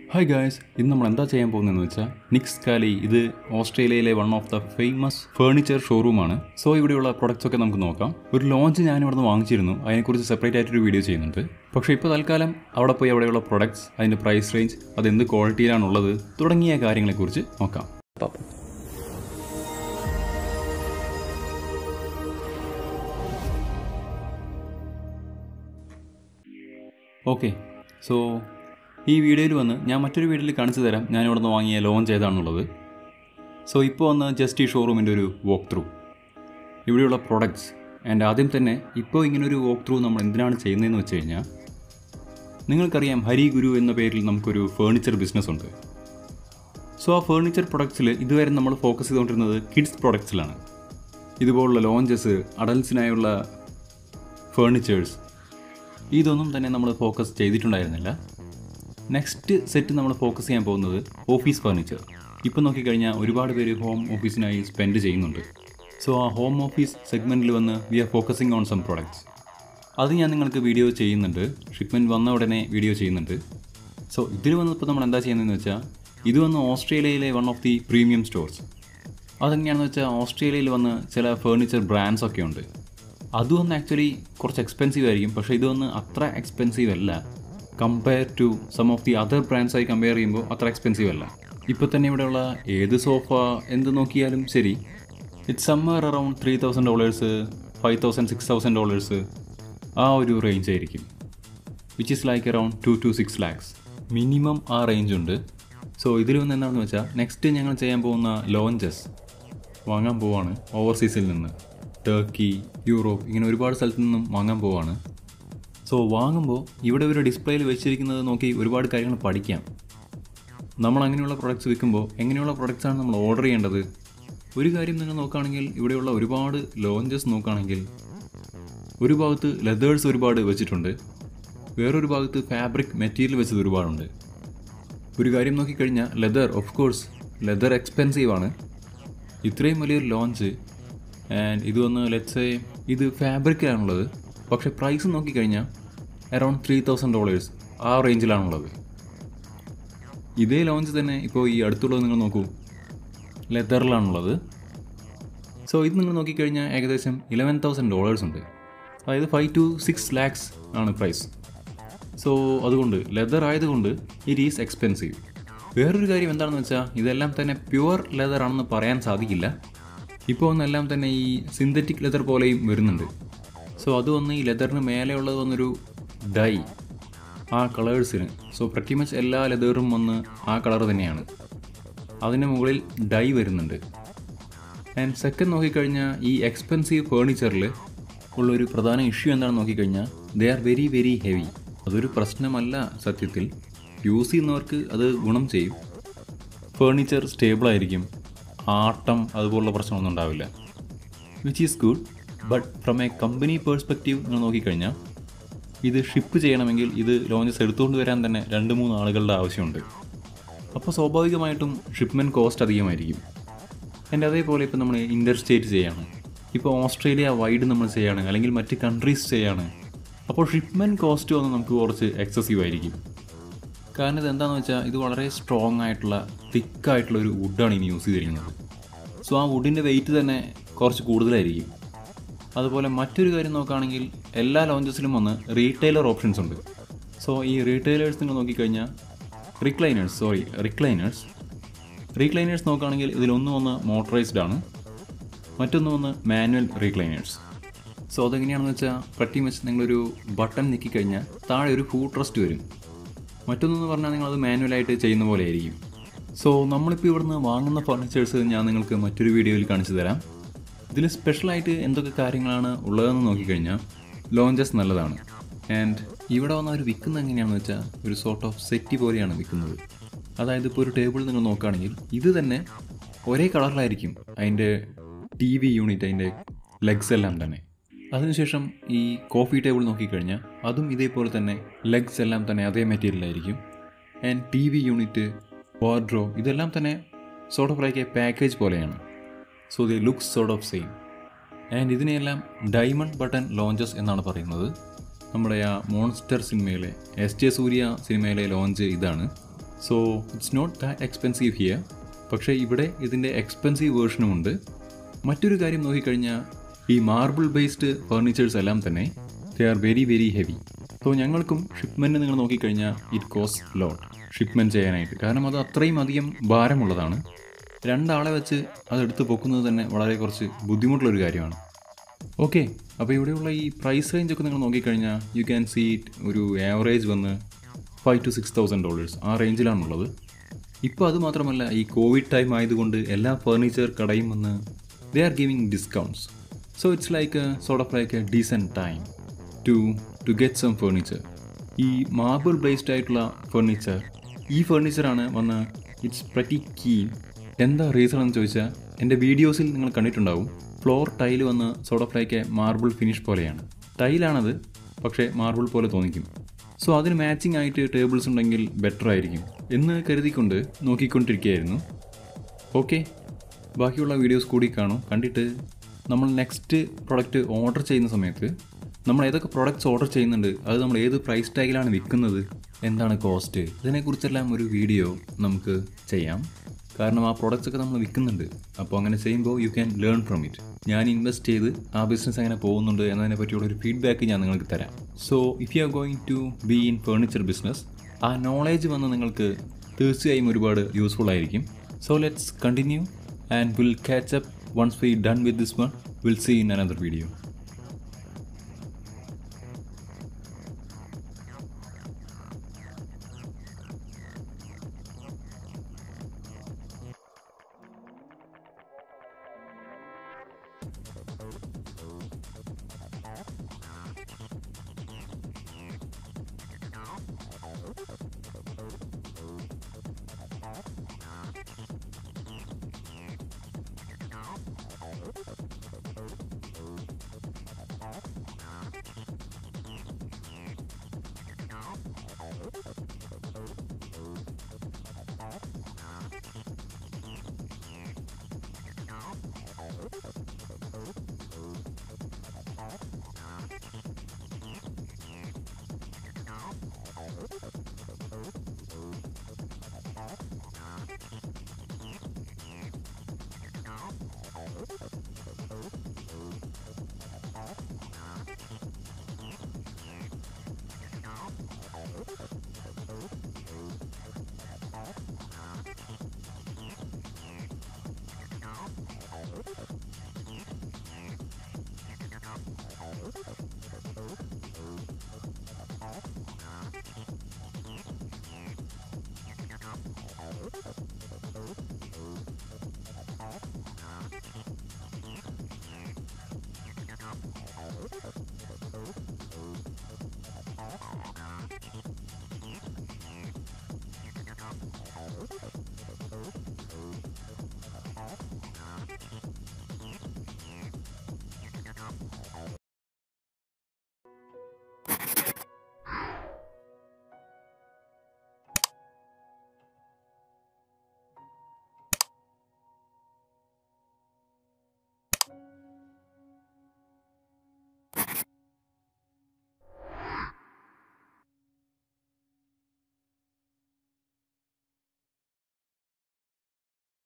hi guys ഇന്ന് നമ്മൾ എന്താ ചെയ്യാൻ പോകുന്നതെന്ന് വെച്ചാൽ നിക്സ് കാലി ഇത് ഓസ്ട്രേലിയയിലെ one of the famous furniture ഷോറൂമാണ് സോ ഇവിടെയുള്ള പ്രൊഡക്ട്സ് ഒക്കെ നമുക്ക് നോക്കാം ഒരു ലോഞ്ച് ഞാൻ ഇവിടുന്ന് വാങ്ങിച്ചിരുന്നു അതിനെക്കുറിച്ച് സെപ്പറേറ്റ് ആയിട്ടൊരു വീഡിയോ ചെയ്യുന്നുണ്ട് പക്ഷേ ഇപ്പോൾ തൽക്കാലം അവിടെ പോയി അവിടെയുള്ള പ്രൊഡക്ട്സ് അതിൻ്റെ പ്രൈസ് റേഞ്ച് അത് എന്ത് ക്വാളിറ്റിയിലാണുള്ളത് തുടങ്ങിയ കാര്യങ്ങളെക്കുറിച്ച് നോക്കാം ഓക്കെ സോ ഈ വീഡിയോയിൽ വന്ന് ഞാൻ മറ്റൊരു വീഡിയോയിൽ കാണിച്ചു തരാം ഞാൻ ഇവിടെ നിന്ന് വാങ്ങിയ ലോഞ്ച് ഏതാണെന്നുള്ളത് സോ ഇപ്പോൾ വന്ന് ജസ്റ്റ് ഈ ഷോറൂമിൻ്റെ ഒരു വോക്ക് ത്രൂ ഇവിടെയുള്ള പ്രൊഡക്ട്സ് ആൻഡ് ആദ്യം തന്നെ ഇപ്പോൾ ഇങ്ങനൊരു വോക്ക് ത്രൂ നമ്മൾ എന്തിനാണ് ചെയ്യുന്നതെന്ന് വെച്ച് കഴിഞ്ഞാൽ നിങ്ങൾക്കറിയാം ഹരി ഗുരു എന്ന പേരിൽ നമുക്കൊരു ഫേർണിച്ചർ ബിസിനസ് ഉണ്ട് സോ ആ ഫേർണിച്ചർ പ്രൊഡക്ട്സിൽ ഇതുവരെ നമ്മൾ ഫോക്കസ് ചെയ്തുകൊണ്ടിരുന്നത് കിഡ്സ് പ്രൊഡക്ട്സിലാണ് ഇതുപോലുള്ള ലോഞ്ചസ് അഡൽസിനായുള്ള ഫേർണിച്ചേഴ്സ് ഇതൊന്നും തന്നെ നമ്മൾ ഫോക്കസ് ചെയ്തിട്ടുണ്ടായിരുന്നില്ല നെക്സ്റ്റ് സെറ്റ് നമ്മൾ ഫോക്കസ് ചെയ്യാൻ പോകുന്നത് ഓഫീസ് ഫർണിച്ചർ ഇപ്പം നോക്കിക്കഴിഞ്ഞാൽ ഒരുപാട് പേര് ഹോം ഓഫീസിനായി സ്പെൻഡ് ചെയ്യുന്നുണ്ട് സോ ആ ഹോം ഓഫീസ് സെഗ്മെൻറ്റിൽ വന്ന് we are focusing on some products അത് ഞാൻ നിങ്ങൾക്ക് വീഡിയോ ചെയ്യുന്നുണ്ട് ഷിപ്മെൻറ്റ് വന്ന ഉടനെ വീഡിയോ ചെയ്യുന്നുണ്ട് സോ ഇതിൽ വന്നപ്പോൾ നമ്മൾ എന്താ ചെയ്യുന്നതെന്ന് വെച്ചാൽ ഇത് വന്ന് ഓസ്ട്രേലിയയിലെ one of the premium stores അതെങ്ങനെയാണെന്ന് വെച്ചാൽ ഓസ്ട്രേലിയയിൽ വന്ന് ചില ഫേർണിച്ചർ ബ്രാൻഡ്സ് ഒക്കെ ഉണ്ട് അത് വന്ന് ആക്ച്വലി കുറച്ച് എക്സ്പെൻസീവ് ആയിരിക്കും പക്ഷേ ഇത് വന്ന് അത്ര എക്സ്പെൻസീവ് അല്ല compare to some of the other ബ്രാൻഡ്സായി കമ്പയർ ചെയ്യുമ്പോൾ അത്ര എക്സ്പെൻസീവ് അല്ല ഇപ്പോൾ തന്നെ ഇവിടെയുള്ള ഏത് സോഫ എന്ത് നോക്കിയാലും ശരി it's somewhere around three thousand dollars five thousand six thousand dollars ആ ഒരു റേഞ്ച് ആയിരിക്കും which is like around two two six lakhs minimum ആ റേഞ്ച് ഉണ്ട് സോ ഇതിൽ വന്ന് എന്താണെന്ന് വെച്ചാൽ നെക്സ്റ്റ് ഞങ്ങൾ ചെയ്യാൻ പോകുന്ന ലോഞ്ചസ് വാങ്ങാൻ പോവാണ് ഓവർസീസിൽ നിന്ന് ടർക്കി യൂറോപ്പ് ഇങ്ങനെ ഒരുപാട് സ്ഥലത്തു നിന്നും വാങ്ങാൻ പോവാണ് സോ വാങ്ങുമ്പോൾ ഇവിടെ ഒരു ഡിസ്പ്ലേയിൽ വെച്ചിരിക്കുന്നത് നോക്കി ഒരുപാട് കാര്യങ്ങൾ പഠിക്കാം നമ്മൾ അങ്ങനെയുള്ള പ്രൊഡക്ട്സ് വിൽക്കുമ്പോൾ എങ്ങനെയുള്ള പ്രൊഡക്ട്സാണ് നമ്മൾ ഓർഡർ ചെയ്യേണ്ടത് ഒരു കാര്യം നിങ്ങൾ നോക്കുകയാണെങ്കിൽ ഇവിടെയുള്ള ഒരുപാട് ലോഞ്ചസ് നോക്കുകയാണെങ്കിൽ ഒരു ഭാഗത്ത് ലെതേഴ്സ് ഒരുപാട് വെച്ചിട്ടുണ്ട് വേറൊരു ഭാഗത്ത് ഫാബ്രിക് മെറ്റീരിയൽ വെച്ചത് ഒരുപാടുണ്ട് ഒരു കാര്യം നോക്കിക്കഴിഞ്ഞാൽ leather of course leather expensive ആണ് ഇത്രയും വലിയൊരു ലോഞ്ച് ആൻഡ് ഇത് വന്ന് ലെറ്റ്സ് ഇത് ഫാബ്രിക്കിലാണുള്ളത് പക്ഷേ പ്രൈസ് നോക്കിക്കഴിഞ്ഞാൽ അറൗണ്ട് ത്രീ തൗസൻഡ് ഡോളേഴ്സ് ആ റേഞ്ചിലാണുള്ളത് ഇതേ ലോഞ്ച് തന്നെ ഇപ്പോൾ ഈ അടുത്തുള്ളത് നിങ്ങൾ നോക്കൂ ലെതറിലാണുള്ളത് സോ ഇത് നിങ്ങൾ നോക്കിക്കഴിഞ്ഞാൽ ഏകദേശം ഇലവൻ തൗസൻഡ് ഡോളേഴ്സ് ഉണ്ട് അതായത് ഫൈവ് ടു സിക്സ് ലാക്സ് ആണ് പ്രൈസ് സോ അതുകൊണ്ട് ലെതർ ആയതുകൊണ്ട് ഇറ്റ് ഈസ് എക്സ്പെൻസീവ് വേറൊരു കാര്യം എന്താണെന്ന് വെച്ചാൽ ഇതെല്ലാം തന്നെ പ്യുവർ ലെതർ ആണെന്ന് പറയാൻ സാധിക്കില്ല ഇപ്പോൾ ഒന്നെല്ലാം തന്നെ ഈ സിന്തറ്റിക് ലെതർ പോലെയും വരുന്നുണ്ട് സോ അത് വന്ന് ഈ ലെതറിന് മേലെയുള്ളത് വന്നൊരു ഡൈ ആ കളേഴ്സിന് സോ പ്രറ്റി മച്ച് എല്ലാ ലെതറും വന്ന് ആ കളർ തന്നെയാണ് അതിന് മുകളിൽ ഡൈ വരുന്നുണ്ട് ആൻഡ് സെക്കൻഡ് നോക്കിക്കഴിഞ്ഞാൽ ഈ എക്സ്പെൻസീവ് ഫേർണിച്ചറിൽ ഉള്ളൊരു പ്രധാന ഇഷ്യൂ എന്താണെന്ന് നോക്കിക്കഴിഞ്ഞാൽ they are very very heavy അതൊരു പ്രശ്നമല്ല സത്യത്തിൽ യൂസ് ചെയ്യുന്നവർക്ക് അത് ഗുണം ചെയ്യും ഫേർണിച്ചർ സ്റ്റേബിൾ ആയിരിക്കും ആട്ടം അതുപോലുള്ള പ്രശ്നമൊന്നും ഉണ്ടാവില്ല which is good but from a company perspective നിങ്ങൾ നോക്കിക്കഴിഞ്ഞാൽ ഇത് ഷിപ്പ് ചെയ്യണമെങ്കിൽ ഇത് ലോഞ്ചസ് എടുത്തുകൊണ്ട് വരാൻ തന്നെ രണ്ട് മൂന്ന് ആളുകളുടെ ആവശ്യമുണ്ട് അപ്പോൾ സ്വാഭാവികമായിട്ടും ഷിപ്മെൻറ്റ് കോസ്റ്റ് അധികമായിരിക്കും എൻ്റെ അതേപോലെ ഇപ്പോൾ നമ്മൾ ഇൻ്റർ സ്റ്റേറ്റ് ചെയ്യാണ് ഇപ്പോൾ ഓസ്ട്രേലിയ വൈഡ് നമ്മൾ ചെയ്യാണ് അല്ലെങ്കിൽ മറ്റ് കൺട്രീസ് ചെയ്യാണ് അപ്പോൾ ഷിപ്മെൻറ്റ് കോസ്റ്റ് വന്ന് നമുക്ക് കുറച്ച് എക്സസീവ് ആയിരിക്കും കാരണം ഇത് എന്താണെന്ന് വെച്ചാൽ ഇത് വളരെ സ്ട്രോങ് ആയിട്ടുള്ള തിക്കായിട്ടുള്ള ഒരു വുഡാണ് ഇനി യൂസ് ചെയ്തിരിക്കുന്നത് സോ ആ വുഡിൻ്റെ വെയിറ്റ് തന്നെ കുറച്ച് കൂടുതലായിരിക്കും അതുപോലെ മറ്റൊരു കാര്യം നോക്കുകയാണെങ്കിൽ എല്ലാ ലോഞ്ചസിലും വന്ന് റീറ്റെയിലർ ഓപ്ഷൻസ് ഉണ്ട് സോ ഈ റീറ്റെയിലേഴ്സ് നിങ്ങൾ നോക്കിക്കഴിഞ്ഞാൽ റിക്ലൈനേഴ്സ് സോറി റിക്ലൈനേഴ്സ് റീക്ലൈനേഴ്സ് നോക്കുകയാണെങ്കിൽ ഇതിലൊന്ന് വന്ന് മോട്ടറൈസ്ഡ് ആണ് മറ്റൊന്ന് വന്ന് മാനുവൽ റീക്ലൈനേഴ്സ് സോ അതെങ്ങനെയാണെന്ന് വെച്ചാൽ പ്രട്ടി മച്ച് നിങ്ങളൊരു ബട്ടൺ ഞെക്കിക്കഴിഞ്ഞാൽ താഴെ ഒരു ഫൂട്ട് റെസ്റ്റ് വരും മറ്റൊന്നെന്ന് പറഞ്ഞാൽ നിങ്ങളത് മാനുവലായിട്ട് ചെയ്യുന്ന പോലെ ആയിരിക്കും സോ നമ്മളിപ്പോൾ ഇവിടുന്ന് വാങ്ങുന്ന ഫർണിച്ചേഴ്സ് ഞാൻ നിങ്ങൾക്ക് മറ്റൊരു വീഡിയോയിൽ കാണിച്ചു തരാം ഇതിൽ സ്പെഷ്യലായിട്ട് എന്തൊക്കെ കാര്യങ്ങളാണ് ഉള്ളതെന്ന് നോക്കിക്കഴിഞ്ഞാൽ ലോഞ്ചസ് നല്ലതാണ് ആൻഡ് ഇവിടെ വന്ന് അവർ വിൽക്കുന്നത് എങ്ങനെയാണെന്ന് വെച്ചാൽ ഒരു സോർട്ട് ഓഫ് സെറ്റ് പോലെയാണ് വിൽക്കുന്നത് അതായത് ഇപ്പോൾ ഒരു ടേബിൾ നിങ്ങൾ നോക്കുകയാണെങ്കിൽ ഇത് തന്നെ ഒരേ കളറിലായിരിക്കും അതിൻ്റെ ടി വി യൂണിറ്റ് അതിൻ്റെ ലെഗ്സ് എല്ലാം തന്നെ അതിനുശേഷം ഈ കോഫി ടേബിൾ നോക്കിക്കഴിഞ്ഞാൽ അതും ഇതേപോലെ തന്നെ ലെഗ്സ് എല്ലാം തന്നെ അതേ മെറ്റീരിയലായിരിക്കും and T V unit wardrobe ഇതെല്ലാം തന്നെ sort of like a package പോലെയാണ് so the looks sort of same and ഇതിനെയെല്ലാം ഡയമണ്ട് ബട്ടൺ ലോഞ്ചസ് എന്നാണ് പറയുന്നത് നമ്മുടെ ആ മോൺസ്റ്റർ സിനിമയിലെ എസ് ജെ സൂര്യ സിനിമയിലെ ലോഞ്ച് ഇതാണ് so it's not that expensive here പക്ഷേ ഇവിടെ ഇതിൻ്റെ എക്സ്പെൻസീവ് വേർഷനും ഉണ്ട് മറ്റൊരു കാര്യം നോക്കിക്കഴിഞ്ഞാൽ ഈ മാർബിൾ ബേസ്ഡ് ഫർണിച്ചേഴ്സ് എല്ലാം തന്നെ they are very very heavy so ഞങ്ങൾക്കും ഷിപ്മെൻറ്റ് നിങ്ങൾ നോക്കിക്കഴിഞ്ഞാൽ ഇറ്റ് കോസ്റ്റ് ലോട്ട് ഷിപ്മെൻറ്റ് ചെയ്യാനായിട്ട് കാരണം അത് അത്രയും അധികം ഭാരമുള്ളതാണ് രണ്ടാളെ വെച്ച് അതെടുത്ത് പൊക്കുന്നത് തന്നെ വളരെ കുറച്ച് ബുദ്ധിമുട്ടുള്ളൊരു കാര്യമാണ് ഓക്കെ അപ്പോൾ ഇവിടെയുള്ള ഈ പ്രൈസ് റേഞ്ച് ഒക്കെ നിങ്ങൾ നോക്കിക്കഴിഞ്ഞാൽ യു ക്യാൻ സീ ഇറ്റ് ഒരു ആവറേജ് വന്ന് five to six thousand dollars ആ റേഞ്ചിലാണുള്ളത് ഇപ്പോൾ അത് മാത്രമല്ല ഈ കോവിഡ് ടൈം ആയതുകൊണ്ട് എല്ലാ ഫർണിച്ചർ കടയും വന്ന് they are giving discounts so it's like sort of like a decent time to to get some furniture ഈ മാർബിൾ ബേസ്ഡ് ആയിട്ടുള്ള ഫർണിച്ചർ ഈ ഫർണിച്ചറാണ് വന്ന് ഇറ്റ്സ് പ്രറ്റി കീൻ എന്താ റീസൺ എന്ന് ചോദിച്ചാൽ എൻ്റെ വീഡിയോസിൽ നിങ്ങൾ കണ്ടിട്ടുണ്ടാവും ഫ്ലോർ ടൈൽ വന്ന് sort of like marble finish പോലെയാണ് ടൈലാണത് പക്ഷേ മാർബിൾ പോലെ തോന്നിക്കും സോ അതിന് മാച്ചിങ് ആയിട്ട് ടേബിൾസ് ഉണ്ടെങ്കിൽ ബെറ്റർ ആയിരിക്കും എന്ന് കരുതിക്കൊണ്ട് നോക്കിക്കൊണ്ടിരിക്കുകയായിരുന്നു ഓക്കെ ബാക്കിയുള്ള വീഡിയോസ് കൂടി കാണും കണ്ടിട്ട് നമ്മൾ നെക്സ്റ്റ് പ്രൊഡക്റ്റ് ഓർഡർ ചെയ്യുന്ന സമയത്ത് നമ്മൾ ഏതൊക്കെ പ്രൊഡക്ട്സ് ഓർഡർ ചെയ്യുന്നുണ്ട് അത് നമ്മൾ ഏത് പ്രൈസ് ടാഗിലാണ് വിൽക്കുന്നത് എന്താണ് കോസ്റ്റ് ഇതിനെക്കുറിച്ചെല്ലാം ഒരു വീഡിയോ നമുക്ക് ചെയ്യാം കാരണം ആ പ്രോഡക്റ്റ്സ് ഒക്കെ നമ്മൾ വിൽക്കുന്നുണ്ട് അപ്പോൾ അങ്ങനെ ചെയ്യുമ്പോൾ you can learn from it ഞാൻ ഇൻവെസ്റ്റ് ചെയ്ത് ആ ബിസിനസ് എങ്ങനെ പോകുന്നുണ്ട് എന്നതിനെ പറ്റിയുള്ള ഒരു ഫീഡ്ബാക്ക് ഞാൻ നിങ്ങൾക്ക് തരാം so if you are going to be in furniture business ആ നോളേജ് വന്ന് നിങ്ങൾക്ക് തീർച്ചയായും ഒരുപാട് യൂസ്ഫുൾ ആയിരിക്കും so let's continue and will catch up once we done with this one will see in another video